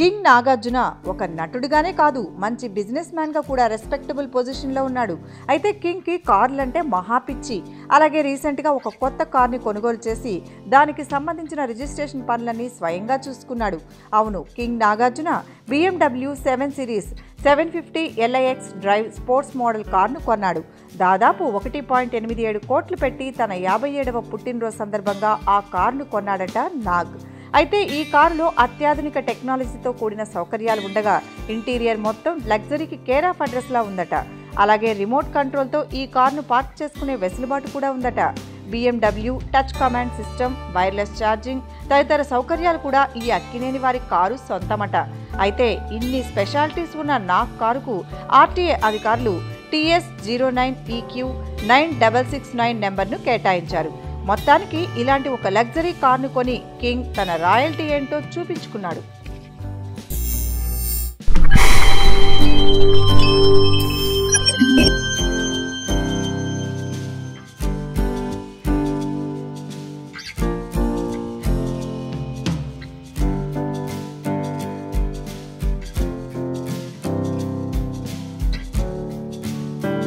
king Nagarjuna ఒక నటుడిగానే కాదు మంచి బిజినెస్ మ్యాన్గా కూడా రెస్పెక్టబుల్ పొజిషన్లో ఉన్నాడు అయితే కింగ్కి కార్లంటే మహా పిచ్చి అలాగే రీసెంట్గా ఒక కొత్త కార్ని కొనుగోలు చేసి దానికి సంబంధించిన రిజిస్ట్రేషన్ పనులన్నీ స్వయంగా చూసుకున్నాడు అవును king Nagarjuna BMW seven series seven fifty LIX drive sports model కార్ను కొన్నాడు దాదాపు ఒకటి పాయింట్ ఎనిమిది ఏడు కోట్లు పెట్టి తన యాభై ఏడవ పుట్టినరోజు సందర్భంగా ఆ కార్ను కొన్నాడట నాగ్ అయితే ఈ కారులో అత్యాధునిక టెక్నాలజీతో కూడిన సౌకర్యాలు ఉండగా ఇంటీరియర్ మొత్తం లగ్జరీకి కేర్ ఆఫ్ అడ్రస్లా ఉందట అలాగే రిమోట్ కంట్రోల్తో ఈ కారును పార్క్ చేసుకునే వెసులుబాటు కూడా ఉందట BMW touch command system wireless charging తదితర సౌకర్యాలు కూడా ఈ అక్కినేని వారి కారు సొంతమట అయితే ఇన్ని స్పెషాలిటీస్ ఉన్న నా కారుకు ఆర్టీఏ అధికారులు TS zero nine EQ nine double six nine నెంబర్ను కేటాయించారు మొత్తానికి ఇలాంటి ఒక లగ్జరీ కార్ను కొని కింగ్ తన రాయల్టీ ఏంటో చూపించుకున్నాడు